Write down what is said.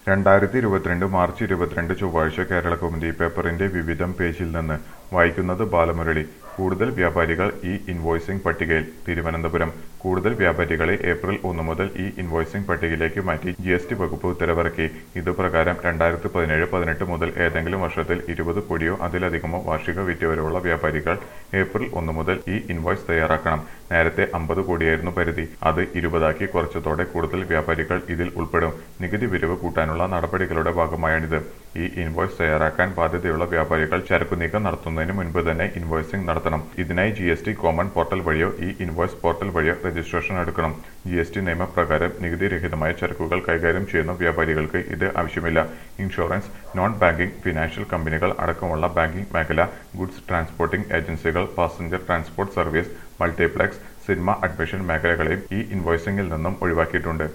രണ്ടായിരത്തി ഇരുപത്തിരണ്ട് മാർച്ച് ഇരുപത്തിരണ്ട് ചൊവ്വാഴ്ച കേരളകൗമുദി പേപ്പറിന്റെ വിവിധം പേജിൽ നിന്ന് വായിക്കുന്നത് ബാലമുരളി കൂടുതൽ വ്യാപാരികൾ ഇ ഇൻവോയ്സിംഗ് പട്ടികയിൽ തിരുവനന്തപുരം കൂടുതൽ വ്യാപാരികളെ ഏപ്രിൽ ഒന്ന് മുതൽ ഇ ഇൻവോയ്സിംഗ് പട്ടികയിലേക്ക് മാറ്റി ജി എസ് ടി വകുപ്പ് ഉത്തരവിറക്കി ഇതുപ്രകാരം രണ്ടായിരത്തി പതിനേഴ് പതിനെട്ട് മുതൽ ഏതെങ്കിലും വർഷത്തിൽ ഇരുപത് കോടിയോ അതിലധികമോ വാർഷിക വിറ്റുവരവുള്ള വ്യാപാരികൾ ഏപ്രിൽ ഒന്ന് മുതൽ ഇ ഇൻവോയ്സ് തയ്യാറാക്കണം നേരത്തെ അമ്പത് കോടിയായിരുന്നു പരിധി അത് ഇരുപതാക്കി കുറച്ചതോടെ കൂടുതൽ വ്യാപാരികൾ ഇതിൽ ഉൾപ്പെടും നികുതി പിരിവ് കൂട്ടാനുള്ള നടപടികളുടെ ഭാഗമായാണിത് ഈ ഇൻവോയ്സ് തയ്യാറാക്കാൻ ബാധ്യതയുള്ള വ്യാപാരികൾ ചരക്കുനീക്കം നടത്തുന്നതിന് മുൻപ് തന്നെ ഇൻവോയ്സിംഗ് നടത്തണം ഇതിനായി G S T common portal വഴിയോ ഈ ഇൻവോയ്സ് പോർട്ടൽ വഴിയോ രജിസ്ട്രേഷൻ എടുക്കണം ജി എസ് ടി നിയമപ്രകാരം നികുതിരഹിതമായ ചരക്കുകൾ കൈകാര്യം ചെയ്യുന്ന വ്യാപാരികൾക്ക് ഇത് ആവശ്യമില്ല ഇൻഷുറൻസ് നോൺ ബാങ്കിംഗ് ഫിനാൻഷ്യൽ കമ്പനികൾ അടക്കമുള്ള ബാങ്കിംഗ് മേഖല ഗുഡ്സ് ട്രാൻസ്പോർട്ടിംഗ് ഏജൻസികൾ passenger transport service multiplex cinema admission മേഖലകളെയും ഈ ഇൻവോയ്സിംഗിൽ നിന്നും ഒഴിവാക്കിയിട്ടുണ്ട്